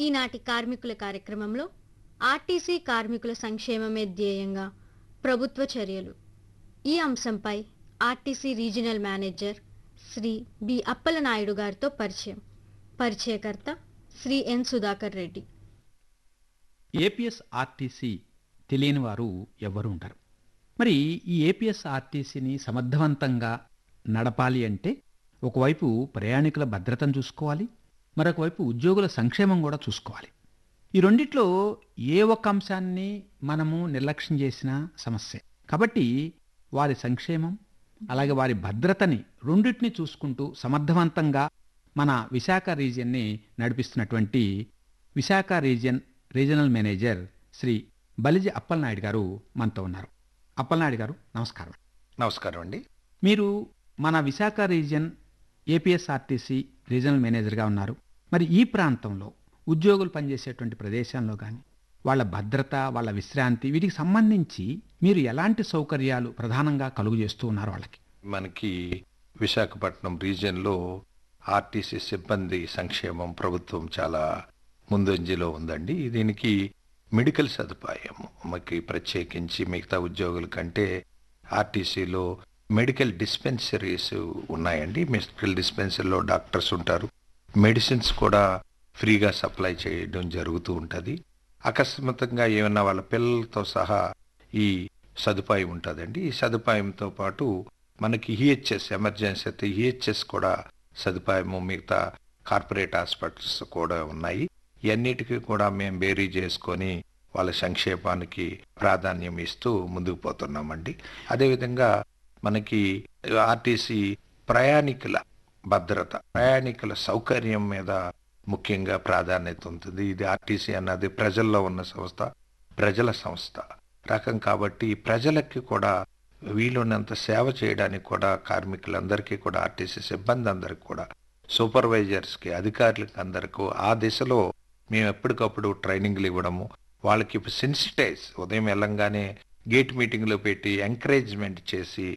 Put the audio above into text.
ఈనాటి కార్మికుల కార్యక్రమంలో ఆర్టీసీ కార్మికుల సంక్షేమమే ధ్యేయంగా ప్రభుత్వ చర్యలు ఈ అంశంపై RTC regional manager Sri B Appala Naidu గారితో పరిచయం పరిచయకర్త Sri N Sudhakar Reddy APS RTC తెలియని వారు ఎవ్వరూ ఉంటారు మరి ఈ ఏపీఎస్ ఆర్టీసీని సమర్థవంతంగా నడపాలి అంటే ఒకవైపు ప్రయాణికుల భద్రతను చూసుకోవాలి మరొక వైపు ఉద్యోగుల సంక్షేమం కూడా చూసుకోవాలి ఈ రెండిట్లో ఏ ఒక్క అంశాన్ని మనము నిర్లక్ష్యం చేసినా సమస్య కాబట్టి వారి సంక్షేమం అలాగే వారి భద్రతని రెండింటిని చూసుకుంటూ సమర్థవంతంగా మన విశాఖ రీజియన్ని నడిపిస్తున్నటువంటి Visakha region regional manager Sri Baliji Appala Naidu garu మనతో ఉన్నారు అప్పలనాయుడు గారు నమస్కారం నమస్కారం అండి మీరు మన విశాఖ రీజియన్ ఏపీఎస్ఆర్టీసీ రీజనల్ మేనేజర్గా ఉన్నారు మరి ఈ ప్రాంతంలో ఉద్యోగులు పనిచేసేటువంటి ప్రదేశంలో కానీ వాళ్ళ భద్రత వాళ్ళ విశ్రాంతి వీటికి సంబంధించి మీరు ఎలాంటి సౌకర్యాలు ప్రధానంగా కలుగు చేస్తూ ఉన్నారు వాళ్ళకి మనకి విశాఖపట్నం రీజియన్లో ఆర్టీసీ సిబ్బంది సంక్షేమం ప్రభుత్వం చాలా ముందంజలో ఉందండి దీనికి మెడికల్ సదుపాయం మనకి ప్రత్యేకించి మిగతా ఉద్యోగుల కంటే ఆర్టీసీలో మెడికల్ డిస్పెన్సరీస్ ఉన్నాయండి మెడికల్ డిస్పెన్సరీలో డాక్టర్స్ ఉంటారు మెడిసిన్స్ కూడా ఫ్రీగా సప్లై చేయడం జరుగుతూ ఉంటుంది అకస్మాత్తుగా ఏమన్నా వాళ్ళ పిల్లలతో సహా ఈ సదుపాయం ఉంటుందండి ఈ సదుపాయంతో పాటు మనకి ఈహెచ్ఎస్ ఎమర్జెన్సీ అయితే ఈహెచ్ఎస్ కూడా సదుపాయము మిగతా కార్పొరేట్ హాస్పిటల్స్ కూడా ఉన్నాయి ఇవన్నిటికీ కూడా మేము బేరీ చేసుకొని వాళ్ళ సంక్షేమానికి ప్రాధాన్యం ఇస్తూ ముందుకు పోతున్నామండి అదేవిధంగా మనకి ఆర్టీసీ ప్రయాణికుల భద్రత ప్రయాణికుల సౌకర్యం మీద ముఖ్యంగా ప్రాధాన్యత ఉంటుంది ఇది ఆర్టీసీ అన్నది ప్రజల్లో ఉన్న సంస్థ ప్రజల సంస్థ రకం కాబట్టి ప్రజలకి కూడా వీలున్నంత సేవ చేయడానికి కూడా కార్మికులందరికీ కూడా ఆర్టీసీ సిబ్బంది అందరికి కూడా సూపర్వైజర్స్కి అధికారులకి అందరికీ ఆ దిశలో మేము ఎప్పటికప్పుడు ట్రైనింగ్లు ఇవ్వడము వాళ్ళకి సెన్సిటైజ్ ఉదయం వెళ్ళంగానే గేట్ మీటింగ్లో పెట్టి ఎంకరేజ్మెంట్ చేసి